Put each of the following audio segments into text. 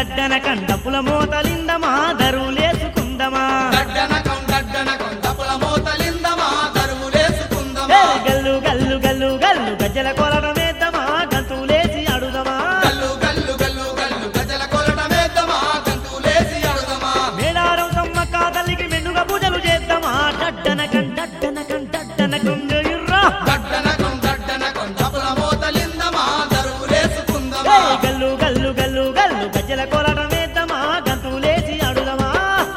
డడ్డనకం డప్పుల మోతలిందమా దరువులేసుకుందమా దడ్డనకం దడ్డనకం దపుల మోతలిందమా దరువులేసుకుందమా ఏ గల్లు గల్లు గల్లు గల్లు గజ్జల కొలడమేద్దమా గంతులేసి అడుదమా గల్లు గల్లు గల్లు గల్లు గజల కొలటమేద్దమా గంతులేసి అడుదమా మేడారం సమ్మక్క తల్లికి మెండుగా పూజలు చేద్దామా డడ్డనకం డడ్డనకం డడ్డనకం జయుర్రా దడ్డనకం దడ్డనకం దపుల మోతలిందమా దరువులేసుకుందమా ఏ గల్లు గల్లు గల్లు గల్లు గజ్జల కొలడమేద్దమా గంతులేసి అడుదమా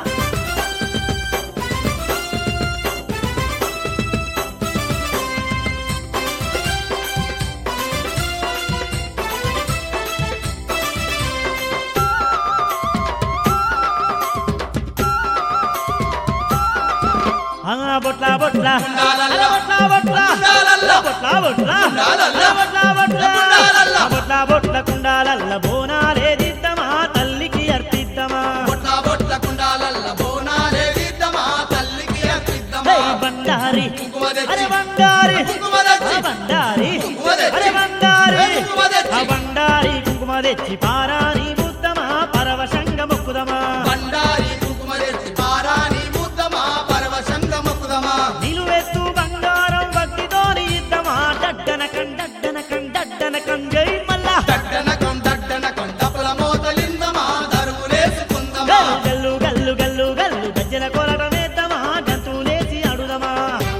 ఆ బొట్ల బొట్ల ఉండాలల్ల. అల బొట్ల బొట్ల ఉండాలల్ల. బొట్ల బొట్ల ఉండాలల్ల. అల బొట్ల బొట్ల ఉండాలల్ల. ఆ బొట్ల బొట్ల కుండాలల్ల బోనాలే దిద్దమా తల్లికి అర్పిద్దమా బొట్ల బొట్ల కుండాలల్ల బోనాలే దిద్దమా తల్లికి అర్పిద్దమా హే బండారి కుంకుమ తెచ్చి. అరే బండారి కుంకుమ తెచ్చి. ఆ బండారి కుంకుమ తెచ్చి. అరే బండారి ఏ కుంకుమ తెచ్చి. ఆ బండారి కుంకుమ తెచ్చి పారాని ముద్దమా పరవశంగ మొక్కుదమా బండారి కుంకుమ తెచ్చి పారాని ముద్దమా పరవశంగ మొక్కుదమా నిలువెత్తు బంగారం వడ్డీతోని ఇద్దమా డడ్డనకం డడ్డనకం డడ్డనకం జై మల్లా దడ్డనకం దడ్డనకం దపుల మోతలిందమా దరువులేసుకుందమా గల్లు గల్లు గల్లు గల్లు గజ్జల కొలటమేద్దమా గంతులేసి అడుదమా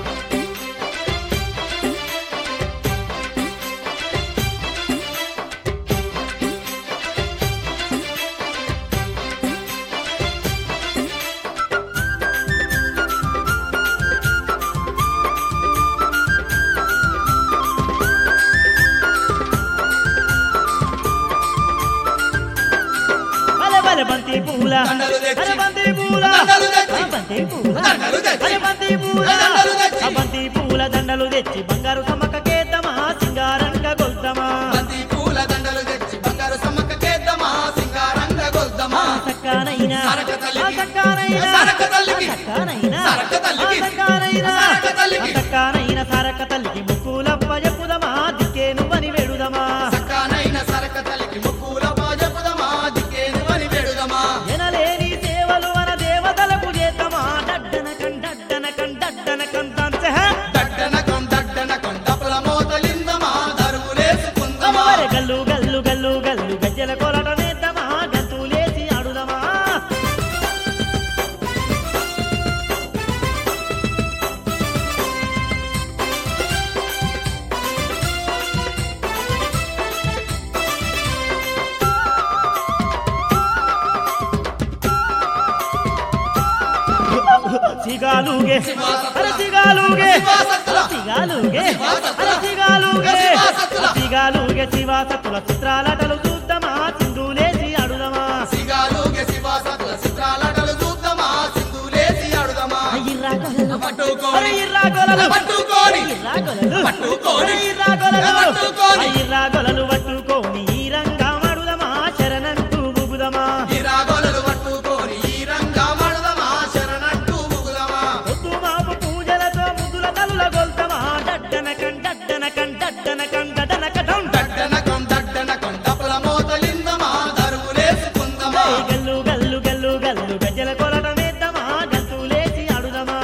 అరే బల బంతి పూల దండలు తెచ్చి. అరే బంతి పూల దండలు తెచ్చి. ఆ బంతి పూల దండలు తెచ్చి. అరే బంతి పూల దండలు తెచ్చి. ఆ బంతి పూల దండలు తెచ్చి బంగారు సమ్మక్క కేద్దమా సింగారంగా గొల్దమా బంతి పూల దండలు తెచ్చి బంగారు సమ్మక్క కేద్దమా సింగారంగ గొల్దమా సక్కానైనా సరక తల్లికి. ఆ సక్కానైనా సరక తల్లికి. ఆ సక్కానైనా సరక తల్లికి. ఆ సక్కానైనా సరక తల్లికి. ఆ సక్కానైనా సరక తల్లికి ముక్కులప్ప చెప్పుదమా దిక్కే నువ్వని వెడుదమా సక్కానైన సరక తల్లికి ముక్కుల పాజపుదమా దిక్కేను అని వేడుదమా ఎనలేని సేవలు మన దేవతలకు చేద్దామా డడ్డనకం డడ్డనకం డడ్డనకం తంచె దడ్డనకం దడ్డనకం దపుల మోతలిందమా దరువులేసుకుందమా అమ్మవారి గల్లు గల్లు గల్లు గల్లు గజ్జల కొలటమేద్దామా గంతులేసి ఆడుదమా సిగాలుగే అరే సిగాలుగే శివాసత్తుల. సిగాలుగే శివాసత్తుల. అరే సిగాలుగే శివాసత్తుల. సిగాలుగే శివాసత్తుల చిత్రాలటలు చూద్దామా సింధులేసి ఆడుదమా సిగాలుగే శివాసతుల చిత్రాలటలు చూద్దామా సింధులేసి ఆడుదమా ఇర్రా గొలలు పట్టుకోని. అరే ఇర్రా గొలలు పట్టుకోని. ఇర్రా గొలలు పట్టుకోని. అరే ఇర్రా గొలలు పట్టుకోని. ఆ ఇర్రా గొలలు పట్టుకోని ఈ రంగా మడుదమా శరణంటూ బుగుదమా ఈ రాగోలలు పట్టుకోని ఈ రంగా మడదమా శరణట్టు ముగుదమా పొద్దు మాపు పూజలతో ముదుల తల్లుల గొల్తమా డడ్డనకం డడ్డనకం డడ్డనకం డడ్డనకటం దడ్డనకం దడ్డనకం దపుల మోతలిందమా దరువులేసుకుందమా గల్లు గల్లు గల్లు గల్లు గజ్జల కొలటమేద్దామా గంతులేసి ఆడుదమా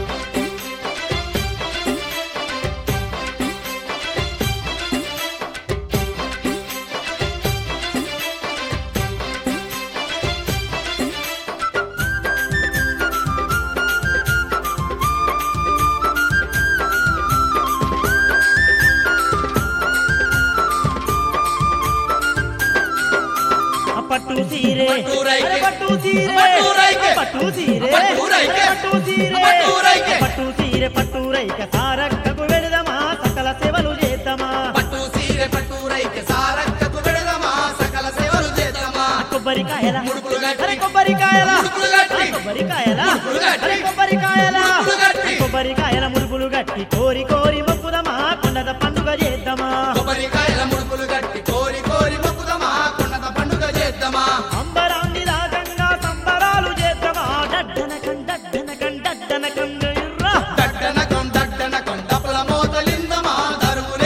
ఆ పట్టు సీరే పట్టు రైకే. అరే పట్టు సీరే పట్టు రైకే. ఆ పట్టు సీరే పట్టు రైకే. అరే పట్టు సీరే పట్టు రైకే. ఆ పట్టు సీరే పట్టు రైక సారక్కకు వెళదమా సకల సేవలు చేద్దామా పట్టు సీరె పట్టు రైకె సారక్కకు వెడదమా సకల సేవలు చేద్దామా కొబ్బరికాయల ముడుపులు గట్టి. అరే కొబ్బరికాయల ముడుపులు గట్టి. ఆ కొబ్బరికాయల ముడుపులు గట్టి. అరే కొబ్బరికాయల ముడుపులు గట్టి. ఆ కొబ్బరికాయల ముడుపులు గట్టి కోరి కోరి మొక్కుదమా కొండద పండుగ చేద్దామా కొబ్బరికాయల ముడుపులు గట్టి కోరి కోరి మొక్కుదమా కొండత పండుగ చేద్దామా అంబరాన్ని రాగంగా సంబరాలు చేద్దామా డడ్డనకం డడ్డనకం డడ్డనకం జయుర్రా. దడ్డనకం దడ్డనకం దపుల మోతలిందమా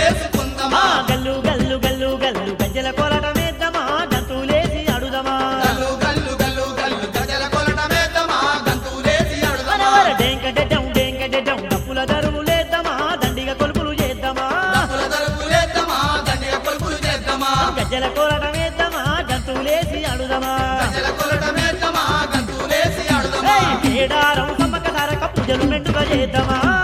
దరువులేసుకుందమా ఆ గల్లు గల్లు గల్లు గల్లు గజ్జల కొలటమేద్దామా గంతులేసి అడుదమా గల్లు డప్పుల దరువులేద్దామా దండిగా కొలుపులు చేద్దామా డప్పుల దరుపులేద్దామా దండిగా కొలుపులు చేద్దామా గజ్జల కోరటం వేద్దామా గంతులేసి అడుదమా గజల కొలటమేద్దామా గంతులేసి ఆడుదామా ఏయ్, కేదారం సమ్మక సారక పూజలు మెండుగా చేద్దామా